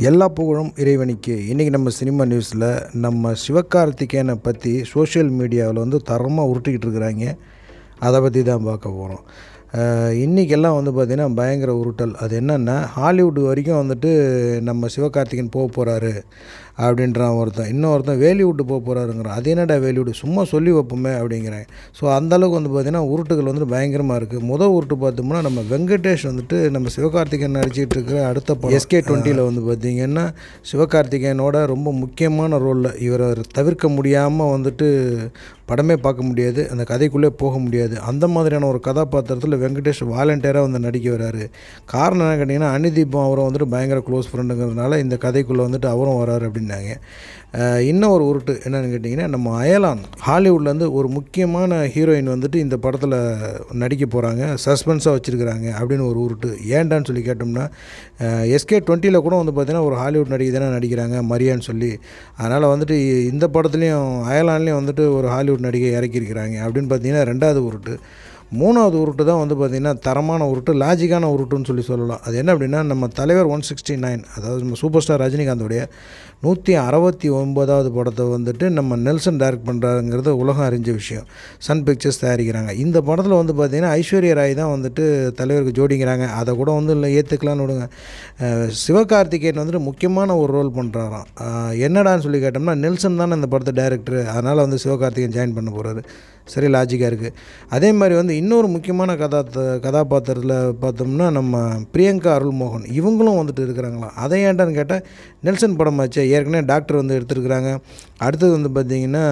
எல்லா புகழும் இறைவனுக்கு இன்றைக்கி நம்ம சினிமா நியூஸில் நம்ம சிவகார்த்திகேயனை பற்றி சோஷியல் மீடியாவில் வந்து தரமாக உருட்டிக்கிட்டு இருக்கிறாங்க அதை பற்றி தான் பார்க்க போகிறோம் இன்றைக்கெல்லாம் வந்து பார்த்திங்கன்னா பயங்கர உருட்டல் அது என்னென்னா ஹாலிவுட் வரைக்கும் வந்துட்டு நம்ம சிவகார்த்திகேயன் போக போகிறாரு அப்படின்றான் ஒருத்தன் இன்னொருத்தன் வேலிவுட்டு போக போகிறாருங்கிறான் அது என்னடா வேலிவுட் சும்மா சொல்லி வைப்போமே அப்படிங்கிறேன் ஸோ அந்தளவுக்கு வந்து பார்த்திங்கன்னா உருட்டுகள் வந்து பயங்கரமாக இருக்குது முதல் உருட்டு பார்த்தோம்னா நம்ம வெங்கடேஷ் வந்துட்டு நம்ம சிவகார்த்திகேயன் நடிச்சிட்டு இருக்கிற அடுத்த படம் எஸ்கே டுவெண்ட்டியில் வந்து பார்த்திங்கன்னா சிவகார்த்திகேயனோட ரொம்ப முக்கியமான ரோலில் இவரை தவிர்க்க முடியாமல் வந்துட்டு படமே பார்க்க முடியாது அந்த கதைக்குள்ளே போக முடியாது அந்த மாதிரியான ஒரு கதாபாத்திரத்தில் வெங்கடேஷ் வாலண்டியராக வந்து நடிக்க வராரு காரணம் என்ன கேட்டிங்கன்னா அனிதீபம் அவரும் வந்துட்டு பயங்கர க்ளோஸ் ஃப்ரெண்டுங்கிறதுனால இந்த கதைக்குள்ளே வந்துட்டு அவரும் வராரு அப்படின்னாங்க இன்னும் ஒரு உருட்டு என்னென்னு கேட்டிங்கன்னா நம்ம அயலான் ஹாலிவுட்லேருந்து ஒரு முக்கியமான ஹீரோயின் வந்துட்டு இந்த படத்தில் நடிக்க போகிறாங்க சஸ்பென்ஸாக வச்சுருக்கிறாங்க அப்படின்னு ஒரு உருட்டு ஏன்டான்னு சொல்லி கேட்டோம்னா எஸ்கே டுவெண்ட்டியில் கூட வந்து பார்த்திங்கன்னா ஒரு ஹாலிவுட் நடிகை தானே நடிக்கிறாங்க மரியான்னு சொல்லி அதனால் வந்துட்டு இந்த படத்துலேயும் அயலான்லேயும் வந்துட்டு ஒரு ஹாலிவுட் நடிகை இறக்கியிருக்கிறாங்க அப்படின்னு பார்த்தீங்கன்னா ரெண்டாவது உருட்டு மூணாவது உருட்டு தான் வந்து பார்த்திங்கன்னா தரமான உருட்டு லாஜிக்கான உருட்டுன்னு சொல்லி சொல்லலாம் அது என்ன அப்படின்னா நம்ம தலைவர் ஒன் சிக்ஸ்டி நைன் அதாவது நம்ம சூப்பர் ஸ்டார் ரஜினிகாந்தோடைய நூற்றி அறுபத்தி ஒன்பதாவது படத்தை வந்துட்டு நம்ம நெல்சன் டைரக்ட் பண்ணுறாங்கிறது உலகம் அறிஞ்ச விஷயம் சன் பிக்சர்ஸ் தயாரிக்கிறாங்க இந்த படத்தில் வந்து பார்த்திங்கன்னா ஐஸ்வர்யா ராய் தான் வந்துட்டு தலைவருக்கு ஜோடிங்கிறாங்க அதை கூட வந்து இல்லை ஏற்றுக்கலான்னு விடுங்க சிவகார்த்திகேயன் வந்துட்டு முக்கியமான ஒரு ரோல் பண்ணுறாராம் என்னடான்னு சொல்லி கேட்டோம்னா நெல்சன் தானே இந்த படத்தை டைரக்டர் அதனால் வந்து சிவகார்த்திகேயன் ஜாயின் பண்ண போகிறாரு சரி லாஜிக்காக இருக்குது அதே மாதிரி வந்து இன்னொரு முக்கியமான கதா கதாபாத்திரத்தில் பார்த்தோம்னா நம்ம பிரியங்கா அருள்மோகன் இவங்களும் வந்துட்டு இருக்கிறாங்களாம் அதை ஏன்டான்னு கேட்டால் நெல்சன் படமாச்சு ஏற்கனவே டாக்டர் வந்து எடுத்துருக்குறாங்க அடுத்தது வந்து பார்த்திங்கன்னா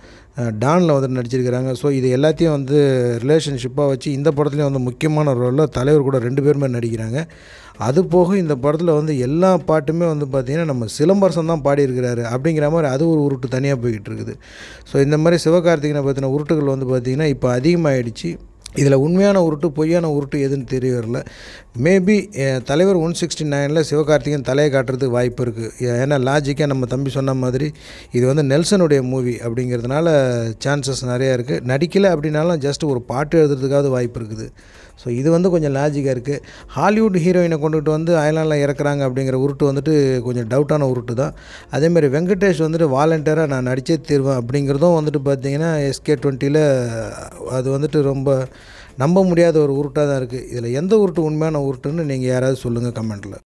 டானில் வந்து நடிச்சிருக்கிறாங்க ஸோ இது எல்லாத்தையும் வந்து ரிலேஷன்ஷிப்பாக வச்சு இந்த படத்துலேயும் வந்து முக்கியமான ரோலில் தலைவர் கூட ரெண்டு பேருமே நடிக்கிறாங்க அது போக இந்த படத்தில் வந்து எல்லா பாட்டுமே வந்து பார்த்திங்கன்னா நம்ம சிலம்பரசன் தான் பாடியிருக்கிறாரு அப்படிங்கிற மாதிரி அது ஒரு உருட்டு தனியாக போய்கிட்டு இருக்குது ஸோ இந்த மாதிரி சிவகார்த்திகனை பற்றின உருட்டுகள் வந்து பார்த்திங்கன்னா இப்போ அதிகமாகிடுச்சு இதில் உண்மையான உருட்டு பொய்யான உருட்டு எதுன்னு தெரிய வரல மேபி தலைவர் ஒன் சிக்ஸ்டி நைனில் சிவகார்த்திகேயன் தலையை காட்டுறதுக்கு வாய்ப்பு இருக்குது ஏன்னா லாஜிக்காக நம்ம தம்பி சொன்ன மாதிரி இது வந்து நெல்சனுடைய மூவி அப்படிங்கிறதுனால சான்சஸ் நிறையா இருக்குது நடிக்கலை அப்படின்னாலும் ஜஸ்ட் ஒரு பாட்டு எழுதுறதுக்காவது வாய்ப்பு இருக்குது ஸோ இது வந்து கொஞ்சம் லாஜிக்காக இருக்குது ஹாலிவுட் ஹீரோயினை கொண்டுட்டு வந்து அயலானில் இறக்குறாங்க அப்படிங்கிற உருட்டு வந்துட்டு கொஞ்சம் டவுட்டான உருட்டு தான் அதேமாதிரி வெங்கடேஷ் வந்துட்டு வாலண்டியராக நான் நடித்தே தீர்வேன் அப்படிங்கிறதும் வந்துட்டு பார்த்தீங்கன்னா எஸ்கே டுவெண்ட்டியில் அது வந்துட்டு ரொம்ப நம்ப முடியாத ஒரு உருட்டாக தான் இருக்குது இதில் எந்த உருட்டு உண்மையான உருட்டுன்னு நீங்கள் யாராவது சொல்லுங்கள் கமெண்ட்டில்